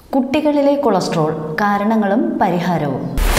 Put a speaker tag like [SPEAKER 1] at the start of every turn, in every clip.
[SPEAKER 1] കുട്ടികളിലെ കൊളസ്ട്രോൾ കാരണങ്ങളും പരിഹാരവും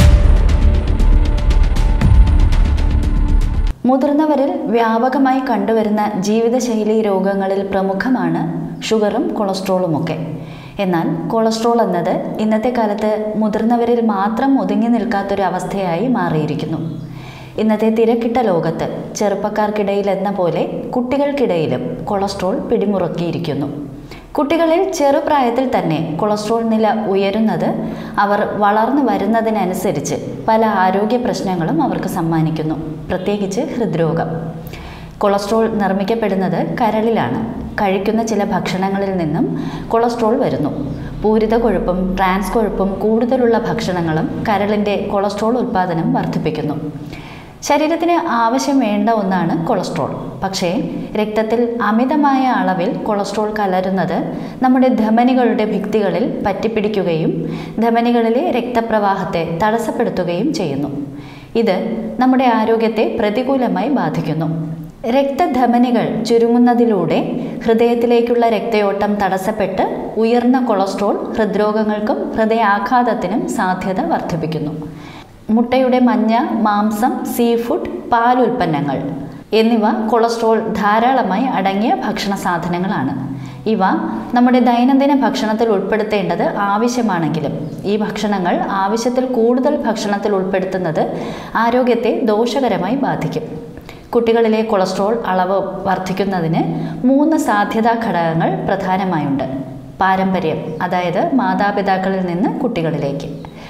[SPEAKER 1] മുതിർന്നവരിൽ വ്യാപകമായി കണ്ടുവരുന്ന ജീവിതശൈലി രോഗങ്ങളിൽ പ്രമുഖമാണ് ഷുഗറും കൊളസ്ട്രോളുമൊക്കെ എന്നാൽ കൊളസ്ട്രോൾ എന്നത് ഇന്നത്തെ കാലത്ത് മുതിർന്നവരിൽ മാത്രം ഒതുങ്ങി നിൽക്കാത്തൊരു അവസ്ഥയായി മാറിയിരിക്കുന്നു ഇന്നത്തെ തിരക്കിട്ട ലോകത്ത് ചെറുപ്പക്കാർക്കിടയിൽ എന്ന പോലെ കുട്ടികൾക്കിടയിലും കൊളസ്ട്രോൾ പിടിമുറുക്കിയിരിക്കുന്നു കുട്ടികളിൽ ചെറുപ്രായത്തിൽ തന്നെ കൊളസ്ട്രോൾ നില ഉയരുന്നത് അവർ വളർന്നു വരുന്നതിനനുസരിച്ച് പല ആരോഗ്യ പ്രശ്നങ്ങളും അവർക്ക് സമ്മാനിക്കുന്നു പ്രത്യേകിച്ച് ഹൃദ്രോഗം കൊളസ്ട്രോൾ നിർമ്മിക്കപ്പെടുന്നത് കരളിലാണ് കഴിക്കുന്ന ചില ഭക്ഷണങ്ങളിൽ നിന്നും കൊളസ്ട്രോൾ വരുന്നു പൂരിത കൊഴുപ്പും ട്രാൻസ് കൊഴുപ്പും കൂടുതലുള്ള ഭക്ഷണങ്ങളും കരളിൻ്റെ കൊളസ്ട്രോൾ ഉൽപ്പാദനം വർദ്ധിപ്പിക്കുന്നു ശരീരത്തിന് ആവശ്യം വേണ്ട ഒന്നാണ് കൊളസ്ട്രോൾ പക്ഷേ രക്തത്തിൽ അമിതമായ അളവിൽ കൊളസ്ട്രോൾ കലരുന്നത് നമ്മുടെ ധമനികളുടെ ഭിത്തികളിൽ പറ്റിപ്പിടിക്കുകയും ധമനികളിലെ രക്തപ്രവാഹത്തെ തടസ്സപ്പെടുത്തുകയും ചെയ്യുന്നു ഇത് നമ്മുടെ ആരോഗ്യത്തെ പ്രതികൂലമായി ബാധിക്കുന്നു രക്തധമനികൾ ചുരുങ്ങുന്നതിലൂടെ ഹൃദയത്തിലേക്കുള്ള രക്തയോട്ടം തടസ്സപ്പെട്ട് ഉയർന്ന കൊളസ്ട്രോൾ ഹൃദ്രോഗങ്ങൾക്കും ഹൃദയാഘാതത്തിനും സാധ്യത വർദ്ധിപ്പിക്കുന്നു മുട്ടയുടെ മഞ്ഞ മാംസം സീ ഫുഡ് പാലുൽപ്പന്നങ്ങൾ എന്നിവ കൊളസ്ട്രോൾ ധാരാളമായി അടങ്ങിയ ഭക്ഷണ സാധനങ്ങളാണ് ഇവ നമ്മുടെ ദൈനംദിന ഭക്ഷണത്തിൽ ഉൾപ്പെടുത്തേണ്ടത് ആവശ്യമാണെങ്കിലും ഈ ഭക്ഷണങ്ങൾ ആവശ്യത്തിൽ കൂടുതൽ ഭക്ഷണത്തിൽ ഉൾപ്പെടുത്തുന്നത് ആരോഗ്യത്തെ ദോഷകരമായി ബാധിക്കും കുട്ടികളിലെ കൊളസ്ട്രോൾ അളവ് വർദ്ധിക്കുന്നതിന് മൂന്ന് സാധ്യതാ ഘടകങ്ങൾ പ്രധാനമായുണ്ട് പാരമ്പര്യം അതായത് മാതാപിതാക്കളിൽ നിന്ന് കുട്ടികളിലേക്ക്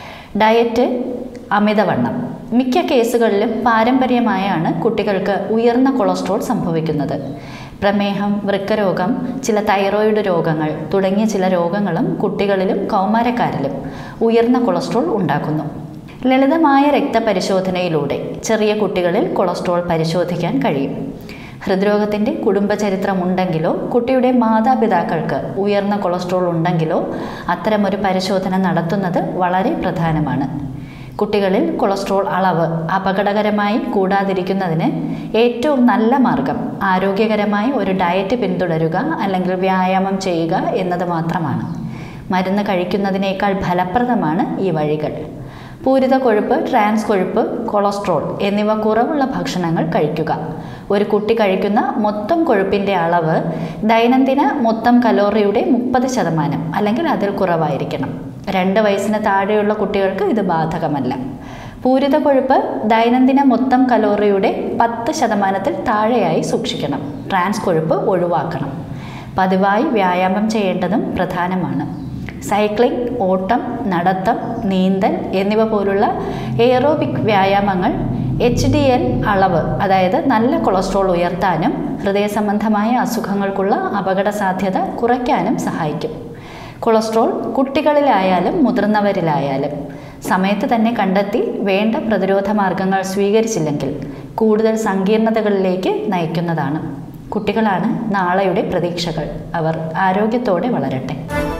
[SPEAKER 1] ഡയറ്റ് അമിതവണ്ണം മിക്ക കേസുകളിലും പാരമ്പര്യമായാണ് കുട്ടികൾക്ക് ഉയർന്ന കൊളസ്ട്രോൾ സംഭവിക്കുന്നത് പ്രമേഹം വൃക്കരോഗം ചില തൈറോയിഡ് രോഗങ്ങൾ തുടങ്ങിയ ചില രോഗങ്ങളും കുട്ടികളിലും കൗമാരക്കാരിലും ഉയർന്ന കൊളസ്ട്രോൾ ഉണ്ടാക്കുന്നു ലളിതമായ രക്തപരിശോധനയിലൂടെ ചെറിയ കുട്ടികളിൽ കൊളസ്ട്രോൾ പരിശോധിക്കാൻ കഴിയും ഹൃദ്രോഗത്തിൻ്റെ കുടുംബചരിത്രമുണ്ടെങ്കിലോ കുട്ടിയുടെ മാതാപിതാക്കൾക്ക് ഉയർന്ന കൊളസ്ട്രോൾ ഉണ്ടെങ്കിലോ അത്തരമൊരു പരിശോധന നടത്തുന്നത് വളരെ പ്രധാനമാണ് കുട്ടികളിൽ കൊളസ്ട്രോൾ അളവ് അപകടകരമായി കൂടാതിരിക്കുന്നതിന് ഏറ്റവും നല്ല മാർഗം ആരോഗ്യകരമായ ഒരു ഡയറ്റ് പിന്തുടരുക അല്ലെങ്കിൽ വ്യായാമം ചെയ്യുക എന്നത് മാത്രമാണ് മരുന്ന് കഴിക്കുന്നതിനേക്കാൾ ഫലപ്രദമാണ് ഈ വഴികൾ പൂരിത കൊഴുപ്പ് ട്രാൻസ് കൊഴുപ്പ് കൊളസ്ട്രോൾ എന്നിവ കുറവുള്ള ഭക്ഷണങ്ങൾ കഴിക്കുക ഒരു കുട്ടി കഴിക്കുന്ന മൊത്തം കൊഴുപ്പിൻ്റെ അളവ് ദൈനംദിന മൊത്തം കലോറിയുടെ മുപ്പത് ശതമാനം അല്ലെങ്കിൽ അതിൽ കുറവായിരിക്കണം രണ്ട് വയസ്സിന് താഴെയുള്ള കുട്ടികൾക്ക് ഇത് ബാധകമല്ല പൂരിത കൊഴുപ്പ് ദൈനംദിന മൊത്തം കലോറിയുടെ പത്ത് ശതമാനത്തിൽ താഴെയായി സൂക്ഷിക്കണം ട്രാൻസ് കൊഴുപ്പ് ഒഴിവാക്കണം പതിവായി വ്യായാമം ചെയ്യേണ്ടതും പ്രധാനമാണ് സൈക്ലിംഗ് ഓട്ടം നടത്തം നീന്തൽ എന്നിവ പോലുള്ള എയറോബിക് വ്യായാമങ്ങൾ എച്ച് ഡി എൽ അളവ് അതായത് നല്ല കൊളസ്ട്രോൾ ഉയർത്താനും ഹൃദയ സംബന്ധമായ അസുഖങ്ങൾക്കുള്ള അപകട സാധ്യത കുറയ്ക്കാനും സഹായിക്കും കൊളസ്ട്രോൾ കുട്ടികളിലായാലും മുതിർന്നവരിലായാലും സമയത്ത് തന്നെ കണ്ടെത്തി വേണ്ട പ്രതിരോധ മാർഗങ്ങൾ സ്വീകരിച്ചില്ലെങ്കിൽ കൂടുതൽ സങ്കീർണതകളിലേക്ക് നയിക്കുന്നതാണ് കുട്ടികളാണ് നാളെയുടെ പ്രതീക്ഷകൾ അവർ ആരോഗ്യത്തോടെ വളരട്ടെ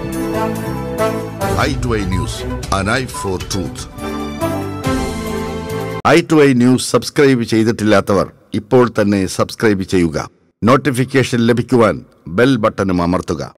[SPEAKER 2] Eye to Eye News an eye for truth Eye to Eye News subscribe ചെയ്തിട്ടില്ലാത്തവർ ഇപ്പോൾ തന്നെ സബ്സ്ക്രൈബ് ചെയ്യുക നോട്ടിഫിക്കേഷൻ ലഭിക്കുവാൻ ബെൽ ബട്ടണും അമർത്തുക